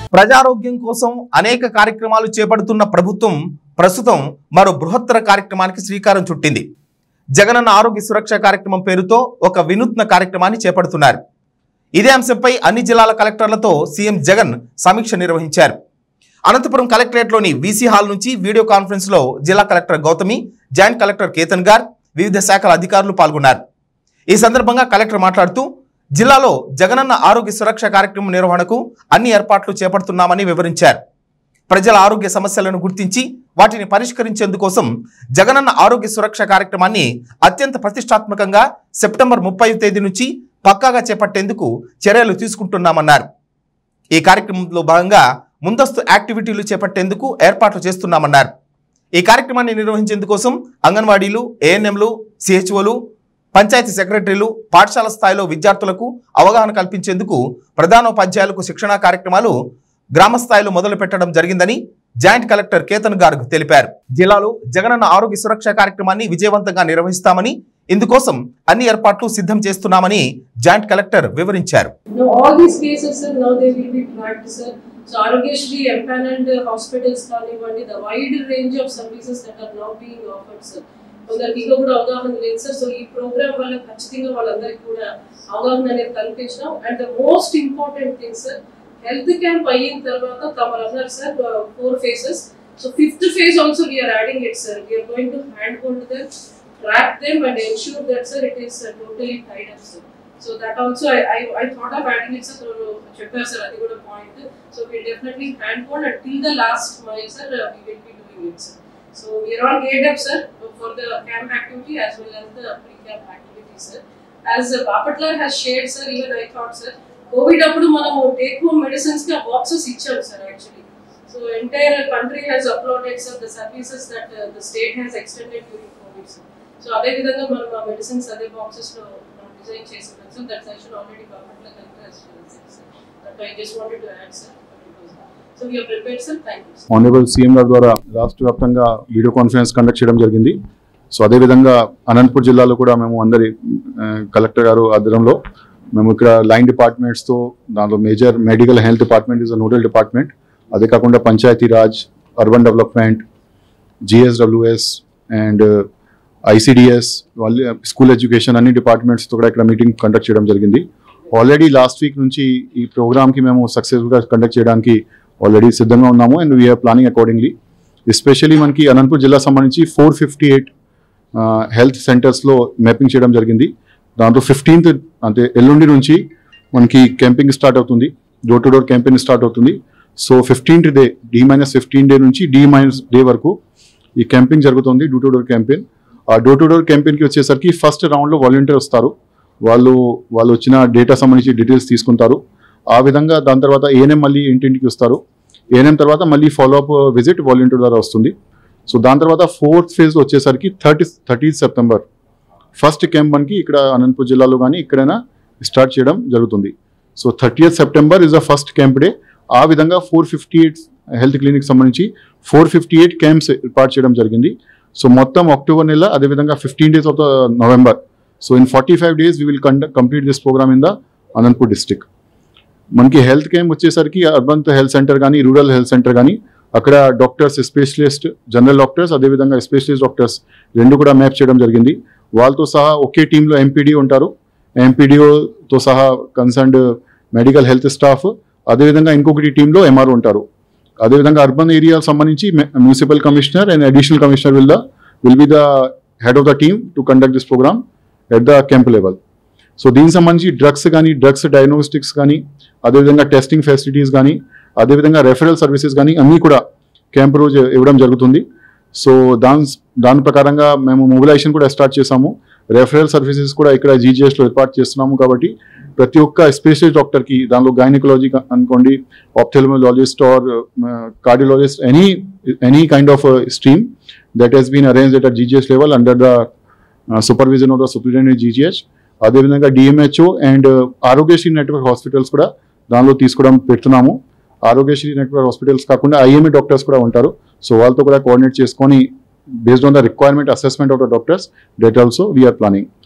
ప్రజారోగ్యం కోసం అనేక కార్యక్రమాలు చేపడుతున్న ప్రభుత్వం ప్రస్తుతం మరో బృహత్తర కార్యక్రమానికి శ్రీకారం చుట్టింది జగనన్న ఆరోగ్య సురక్ష కార్యక్రమం పేరుతో ఒక వినూత్న కార్యక్రమాన్ని చేపడుతున్నారు ఇదే అంశంపై అన్ని జిల్లాల కలెక్టర్లతో సీఎం జగన్ సమీక్ష నిర్వహించారు అనంతపురం కలెక్టరేట్లోని వీసీ హాల్ నుంచి వీడియో కాన్ఫరెన్స్ లో జిల్లా collector Gautami joint collector Ketan Garg వివిధ శాఖల అధికారులు పాల్గొన్నారు ఈ సందర్భంగా కలెక్టర్ మాట్లాడుతూ జిల్లాలో జగనన్న ఆరోగ్య సురక్ష కార్యక్రమం నిర్వహణకు అన్ని ఏర్పాట్లు చేపడుతున్నామని వివరించారు ప్రజల ఆరోగ్య సమస్యలను గుర్తించి వాటిని పరిష్కరించేందుకోసం జగనన్న ఆరోగ్య సురక్ష కార్యక్రమాన్ని అత్యంత ప్రతిష్టాత్మకంగా సెప్టెంబర్ ముప్పై తేదీ నుంచి పక్కాగా చేపట్టేందుకు చర్యలు తీసుకుంటున్నామన్నారు ఈ కార్యక్రమంలో భాగంగా ముందస్తు యాక్టివిటీలు చేపట్టేందుకు ఏర్పాట్లు చేస్తున్నామన్నారు ఈ కార్యక్రమాన్ని నిర్వహించేందుకోసం అంగన్వాడీలు ఏఎన్ఎంలు సిహెచ్ఓలు పంచాయతీ సెక్రటరీలు పాఠశాల స్థాయిలో విద్యార్థులకు అవగాహన కల్పించేందుకు ప్రధానోపాధ్యాయులకు శిక్షణా కార్యక్రమాలు గ్రామ స్థాయిలో మొదలు పెట్టడం జరిగిందని జాయింట్ కలెక్టర్ కేతన్ గార్గ్ తెలిపారు జిల్లాలో జగనన్న ఆరోగ్య సురక్ష కార్యక్రమాన్ని విజయవంతంగా నిర్వహిస్తామని ఇందుకోసం అన్ని ఏర్పాట్లు సిద్ధం చేస్తున్నామని జాయింట్ కలెక్టర్ వివరించారు Now, all these cases, sir, now they will be tracked, sir. So, Arogyashri empaneled hospitals కానివ్వండి the wide range of services that are now being offered, sir. కొందరికి ఇంకా కూడా అవగాహన లేదు సార్ సో ఈ ప్రోగ్రామ్ వల్ల ఖచ్చితంగా వాళ్ళందరికీ కూడా అవగాహన అనేది కల్పించినాం and the most important thing sir health camp అయిన తర్వాత తమరు అన్నారు sir four phases so fifth phase also we're adding it sir we're going to hand hold them track them and ensure that sir it is totally tied up sir so that also I I I thought of adding it sir చెప్పారు sir అది కూడా point so we definitely hand hold and till the last mile sir we will be doing it sir so we're all గేట్ up sir for the camp activity as well as the pre camp activity sir as Bapatla has shared sir even I thought sir Covid అప్పుడు మనము take home medicines కి boxes ఇచ్చాం sir actually so entire country has uploaded sir the services that the state has extended during Covid sir so అదే విధంగా మనం ఆ medicines అదే boxes లో మనం డిజైన్ చేసి sir that session already Bapatla collector sir that I just wanted to add sir so we're prepared sir thank you sir honourable CM గారి ద్వారా రాష్ట్ర వ్యాప్తంగా వీడియో కాన్ఫరెన్స్ కండక్ట్ చేయడం జరిగింది సో అదేవిధంగా అనంతపూర్ జిల్లాలో కూడా మేము అందరి ఆ, కలెక్టర్ గారు ఆధ్వర్యంలో మేము ఇక్కడ లైన్ డిపార్ట్మెంట్స్తో దాంట్లో major medical health department is nodal department అదే కాకుండా Panchayati Raj urban development GSWS and ICDS వాళ్ళ స్కూల్ ఎడ్యుకేషన్ అన్ని డిపార్ట్మెంట్స్తో కూడా ఇక్కడ మీటింగ్ కండక్ట్ చేయడం జరిగింది ఆల్రెడీ లాస్ట్ వీక్ నుంచి ఈ ప్రోగ్రామ్కి మేము సక్సెస్ఫుల్గా కండక్ట్ చేయడానికి ఆల్రెడీ సిద్ధంగా ఉన్నాము and we're planning accordingly especially మనకి అనంతపూర్ జిల్లా సంబంధించి ఫోర్ ఫిఫ్టీ ఎయిట్ హెల్త్ సెంటర్స్లో మ్యాపింగ్ చేయడం జరిగింది దాంట్లో ఫిఫ్టీన్త్ అంటే ఎల్లుండి నుంచి మనకి క్యాంపింగ్ స్టార్ట్ అవుతుంది door to door campaign start అవుతుంది so fifteenth day D minus fifteen day నుంచి డి మైనస్ డే వరకు ఈ క్యాంపింగ్ జరుగుతుంది డోర్ టు డోర్ క్యాంపెయిన్ ఆ డోర్ టు డోర్ క్యాంపెయిన్కి వచ్చేసరికి ఫస్ట్ రౌండ్లో వాలంటీర్ వస్తారు వాళ్ళు వాళ్ళు వచ్చిన డేటా సంబంధించి డీటెయిల్స్ తీసుకుంటారు ఆ విధంగా దాని తర్వాత ఏఎన్ఎం మళ్ళీ ఇంటింటికి వస్తారు ఏఎన్ఎం తర్వాత మళ్ళీ ఫాలోఅప్ విజిట్ వాలంటీర్ ద్వారా వస్తుంది సో దాని తర్వాత ఫోర్త్ ఫేజ్ వచ్చేసరికి thirty thirty September first camp మనకి ఇక్కడ అనంతపూర్ జిల్లాలో కానీ ఎక్కడైనా స్టార్ట్ చేయడం జరుగుతుంది so thirtieth September is the first camp day ఆ విధంగా four fifty eight health clinic సంబంధించి ఫోర్ ఫిఫ్టీ ఎయిట్ క్యాంప్స్ ఏర్పాటు చేయడం జరిగింది సో మొత్తం అక్టోబర్ నెల అదేవిధంగా fifteen days of the November so in forty five days we will conduct complete this programme in the Anantapur district మనకి హెల్త్ క్యాంప్ వచ్చేసరికి urban health centre కానీ రూరల్ హెల్త్ సెంటర్ కానీ అక్కడ డాక్టర్స్ స్పెషలిస్ట్ జనరల్ డాక్టర్స్ అదేవిధంగా specialist doctors రెండు కూడా map చేయడం జరిగింది వాళ్ళతో సహా ఒకే టీంలో ఎంపీడీ ఉంటారు ఎంపీడీఓతో సహా కన్సర్న్డ్ మెడికల్ హెల్త్ స్టాఫ్ అదేవిధంగా ఇంకొకటి టీంలో ఎంఆర్ఓ ఉంటారు అదేవిధంగా అర్బన్ ఏరియా సంబంధించి municipal commissioner and additional commissioner will the will be the head of the team to conduct this programme at the camp level so దీనికి సంబంధించి డ్రగ్స్ కానీ drugs diagnostics కానీ అదేవిధంగా టెస్టింగ్ ఫెసిలిటీస్ కానీ అదేవిధంగా రెఫరల్ సర్వీసెస్ కానీ అన్నీ కూడా క్యాంప్ రోజు ఇవ్వడం జరుగుతుంది సో దాని దాని ప్రకారంగా మేము మొబిలైజేషన్ కూడా స్టార్ట్ చేసాము రెఫరల్ సర్వీసెస్ కూడా ఇక్కడ జీజీఎస్లో ఏర్పాటు చేస్తున్నాము కాబట్టి ప్రతి ఒక్క స్పెషలిస్ట్ డాక్టర్కి దానిలో గైనకాలజీ అనుకోండి ophthalmologist or cardiologist any any kind of stream that he's been arrange at GGS level under the supervision of the superintendent GGH అదేవిధంగా DMHO and Aarogyasri network hospitals కూడా దానిలో తీసుకోవడం పెడుతున్నాము ఆరోగ్యశ్రీ నెట్వర్క్ హాస్పిటల్స్ కాకుండా ఐఎంఏ డాక్టర్స్ కూడా ఉంటారు so వాళ్ళతో కూడా కోఆర్డినేట్ చేసుకొని based on the requirement assessment of the doctors date also we're planning